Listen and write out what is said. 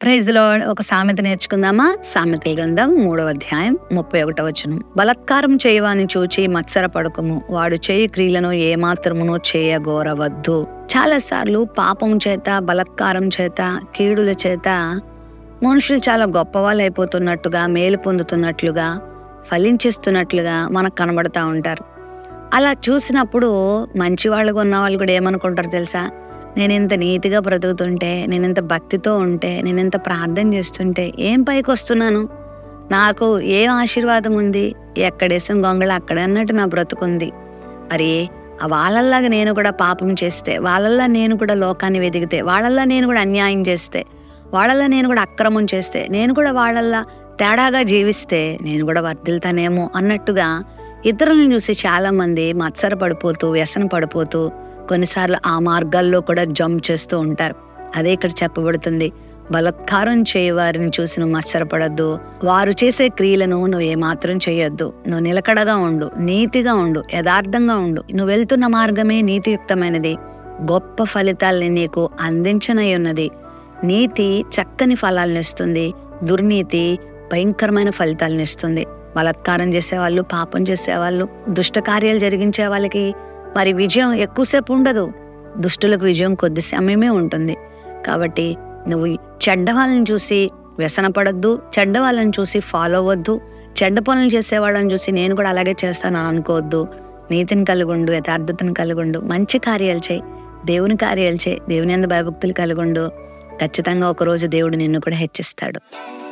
praise lord ఒక సామెత నేర్చుకుందామా సామెతల గ్రంథం మూడవ అధ్యాయం ముప్పై ఒకటవ వచనం బలత్కారం చేయవాని చూచి మత్సర పడకము వాడు చేయి క్రియలను ఏమాత్రమునో చేయగోరవద్దు చాలా సార్లు పాపం చేత బలత్కారం చేత కీడుల చేత మనుషులు చాలా గొప్పవాళ్ళు అయిపోతున్నట్టుగా మేలు పొందుతున్నట్లుగా ఫలించేస్తున్నట్లుగా మనకు కనబడతా ఉంటారు అలా చూసినప్పుడు మంచి వాళ్ళగా ఉన్న వాళ్ళు కూడా ఏమనుకుంటారు తెలుసా నేను ఇంత నీతిగా బ్రతుకుతుంటే నేను ఇంత భక్తితో ఉంటే నేను ఇంత ప్రార్థన చేస్తుంటే ఏం పైకి వస్తున్నాను నాకు ఏం ఆశీర్వాదం ఉంది ఎక్కడేసం గొంగళ అక్కడ అన్నట్టు నా బ్రతుకుంది మరి ఆ వాళ్ళల్లాగా నేను కూడా పాపం చేస్తే వాళ్ళల్లా నేను కూడా లోకాన్ని వెతికితే వాళ్ళల్లా నేను కూడా అన్యాయం చేస్తే వాళ్ళల్లా నేను కూడా అక్రమం చేస్తే నేను కూడా వాళ్ళల్లా తేడాగా జీవిస్తే నేను కూడా వర్ధిల్తానేమో అన్నట్టుగా ఇతరులను చూసి చాలా మంది మత్సర పడిపోతూ వ్యసన పడిపోతూ కొన్నిసార్లు ఆ మార్గాల్లో కూడా జంప్ చేస్తూ ఉంటారు అదే ఇక్కడ చెప్పబడుతుంది బలత్కారం చేయవారిని చూసి నువ్వు మత్సరపడద్దు వారు చేసే క్రియలను నువ్వు ఏమాత్రం చేయొద్దు నువ్వు నిలకడగా ఉండు నీతిగా ఉండు యథార్థంగా ఉండు నువ్వు వెళ్తున్న మార్గమే నీతియుక్తమైనది గొప్ప ఫలితాల్ని నీకు అందించనై ఉన్నది నీతి చక్కని ఫలాలను ఇస్తుంది దుర్నీతి భయంకరమైన ఫలితాలను ఇస్తుంది బలత్కారం చేసేవాళ్ళు పాపం చేసేవాళ్ళు దుష్ట కార్యాలు జరిగించే వాళ్ళకి మరి విజయం ఎక్కువసేపు ఉండదు దుష్టులకు విజయం కొద్ది సమయమే ఉంటుంది కాబట్టి నువ్వు చెడ్డ వాళ్ళని చూసి వ్యసనపడద్దు చెడ్డ వాళ్ళని చూసి ఫాలో అవ్వద్దు చెడ్డ పనులు చేసే వాళ్ళని చూసి నేను కూడా అలాగే చేస్తాను అనుకోవద్దు నీతిని కలిగుండు యథార్థతను కలిగుండు మంచి కార్యాలు చేయి దేవుని కార్యాలు చేయి దేవుని అందు భయభక్తులు కలిగుండు ఖచ్చితంగా ఒకరోజు దేవుడు నిన్ను కూడా హెచ్చిస్తాడు